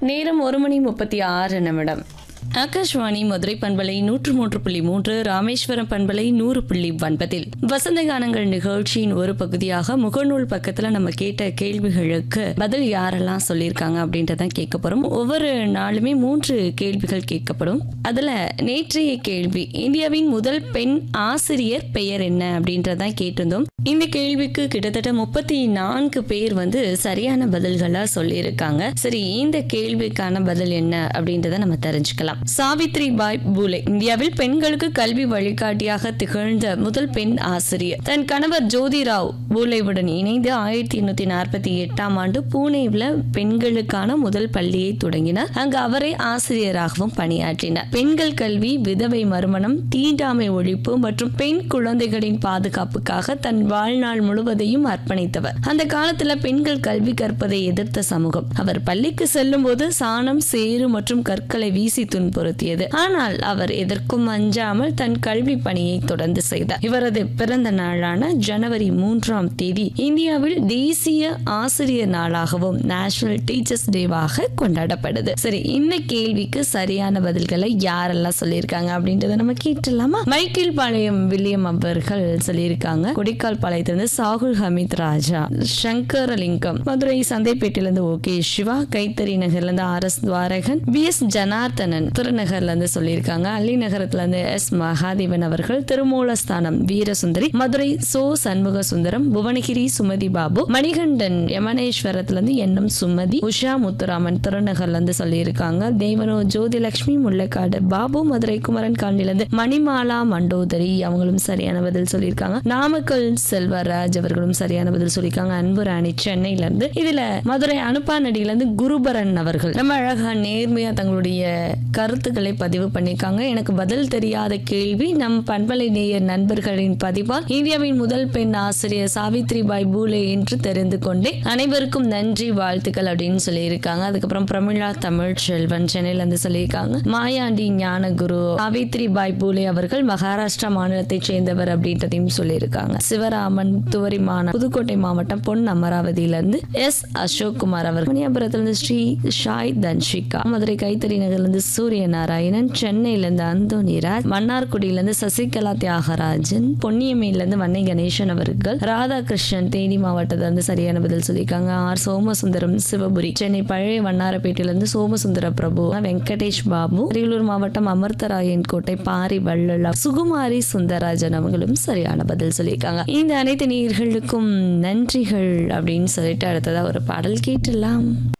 நேரம் ஒரு மணி முப்பத்தி ஆறு நிமிடம் ஆகாஷ்வாணி மதுரை பண்பலை நூற்று மூன்று புள்ளி மூன்று ராமேஸ்வரம் பண்பலை நூறு புள்ளி ஒன்பதில் வசந்த கானங்கள் நிகழ்ச்சியின் ஒரு பகுதியாக முகநூல் பக்கத்துல நம்ம கேட்ட கேள்விகளுக்கு பதில் யாரெல்லாம் சொல்லியிருக்காங்க அப்படின்றத கேட்க போறோம் ஒவ்வொரு நாளுமே மூன்று கேள்விகள் கேட்கப்படும் அதுல நேற்றைய கேள்வி இந்தியாவின் முதல் பெண் ஆசிரியர் பெயர் என்ன அப்படின்றதான் கேட்டிருந்தோம் இந்த கேள்விக்கு கிட்டத்தட்ட முப்பத்தி நான்கு பேர் வந்து சரியான பதில்களா சொல்லியிருக்காங்க சரி இந்த கேள்விக்கான பதில் என்ன அப்படின்றத நம்ம தெரிஞ்சுக்கலாம் சாவித்ரி பாய் பூலே இந்தியாவில் பெண்களுக்கு கல்வி வழிகாட்டியாக திகழ்ந்த முதல் பெண் ஆசிரியர் தன் கணவர் ஜோதிராவ் பூலேவுடன் இணைந்து ஆயிரத்தி எண்ணூத்தி நாற்பத்தி எட்டாம் ஆண்டு பூனேவில் பெண்களுக்கான முதல் பள்ளியை தொடங்கினார் அங்கு அவரே ஆசிரியராகவும் பணியாற்றினார் பெண்கள் கல்வி விதவை மறுமணம் தீண்டாமை ஒழிப்பு மற்றும் பெண் குழந்தைகளின் பாதுகாப்புக்காக தன் வாழ்நாள் முழுவதையும் அர்ப்பணித்தவர் அந்த காலத்துல பெண்கள் கல்வி கற்பதை எதிர்த்த சமூகம் அவர் பள்ளிக்கு செல்லும் போது சாணம் சேறு மற்றும் கற்களை வீசி துன்புறுத்தியது ஆனால் அவர் எதற்கும் அஞ்சாமல் தன் கல்வி பணியை தொடர்ந்து செய்தார் இவரது பிறந்த நாளான ஜனவரி மூன்றாம் தேதி இந்தியாவில் தேசிய ஆசிரியர் நாளாகவும் நேஷனல் டீச்சர்ஸ் டேவாக கொண்டாடப்படுது சரி இந்த கேள்விக்கு சரியான பதில்களை யாரெல்லாம் சொல்லியிருக்காங்க அப்படின்றத நம்ம கேட்டுலாமா மைக்கேல் பாளையம் வில்லியம் அவர்கள் சொல்லியிருக்காங்க கொடிக்கால் பாளையத்திலிருந்து சாகுல் ஹமீத் ராஜா சங்கரலிங்கம் மதுரை சந்தைப்பேட்டையிலிருந்து ஓகே சிவா கைத்தறி நகர்ல இருந்து R S Dwarakan P S Janarthanan திருநகர்ல இருந்து சொல்லியிருக்காங்க அள்ளி நகரத்துல இருந்து எஸ் மகாதேவன் அவர்கள் திருமூலஸ்தானம் வீரசுந்தரி மதுரை சோ சண்முக சுந்தரம் புவனகிரி சுமதி பாபு மணிகண்டன் யமனேஸ்வரத்துல இருந்து எண்ணம் சுமதி உஷா முத்துராமன் திருநகர்ல இருந்து சொல்லியிருக்காங்க தேவனோ ஜோதிலட்சுமி முள்ளக்காடு பாபு மதுரை குமரன் காண்டில இருந்து மணிமாலா மண்டோதரி அவங்களும் சரியான பதில் சொல்லியிருக்காங்க நாமக்கல் செல்வராஜ் அவர்களும் சரியான பதில் சொல்லியிருக்காங்க அன்பு ராணி சென்னையில இருந்து இதுல மதுரை அனுப்பானடியில இருந்து குருபரன் அவர்கள் ரொம்ப அழகா நேர்மையா தங்களுடைய கருத்துக்களை பதிவு பண்ணியிருக்காங்க எனக்கு பதில் தெரியாத கேள்வி நம் பண்பலை நேயர் நண்பர்களின் பதிவால் இந்தியாவின் முதல் பெண் ஆசிரியர் சாவித்ரி பாய் பூலே என்று தெரிந்து கொண்டேன் அனைவருக்கும் நன்றி வாழ்த்துக்கள் அப்படின்னு சொல்லியிருக்காங்க அதுக்கப்புறம் பிரமிளா தமிழ் செல்வன் சென்னையில இருந்து சொல்லியிருக்காங்க மாயாண்டி ஞானகுரு சாவித்ரி பாய் பூலே அவர்கள் மகாராஷ்டிரா மாநிலத்தைச் சேர்ந்தவர் அப்படின்றதையும் சொல்லியிருக்காங்க சிவராமன் துவரிமான புதுக்கோட்டை மாவட்டம் பொன் அமராவதியில இருந்து எஸ் அசோக் குமார் அவர் மணியாபுரத்திலிருந்து ஸ்ரீ ஷாய் தன்ஷிகா மதுரை கைத்தறி நகர்ல இருந்து சூரிய நாராயணன் சென்னையில இருந்து அந்தோனிராஜ் மன்னார்குடியில இருந்து சசிகலா தியாகராஜன் பொன்னியமையில இருந்து வன்னை கணேசன் அவர்கள் ராதாகிருஷ்ணன் தேனி மாவட்டத்துல இருந்து சரியான பதில் சொல்லியிருக்காங்க ஆர் சோமசுந்தரம் சிவபுரி சென்னை பழைய வண்ணாரப்பேட்டையில இருந்து சோமசுந்தர பிரபு வெங்கடேஷ் பாபு அரியலூர் மாவட்டம் அமர்த்தராயன் கோட்டை பாரி வள்ளலா சுகுமாரி சுந்தரராஜன் அவங்களும் சரியான பதில் சொல்லியிருக்காங்க இந்த அனைத்து நேயர்களுக்கும் நன்றிகள் அப்படின்னு சொல்லிட்டு அடுத்ததா ஒரு பாடல் கேட்டுலாம்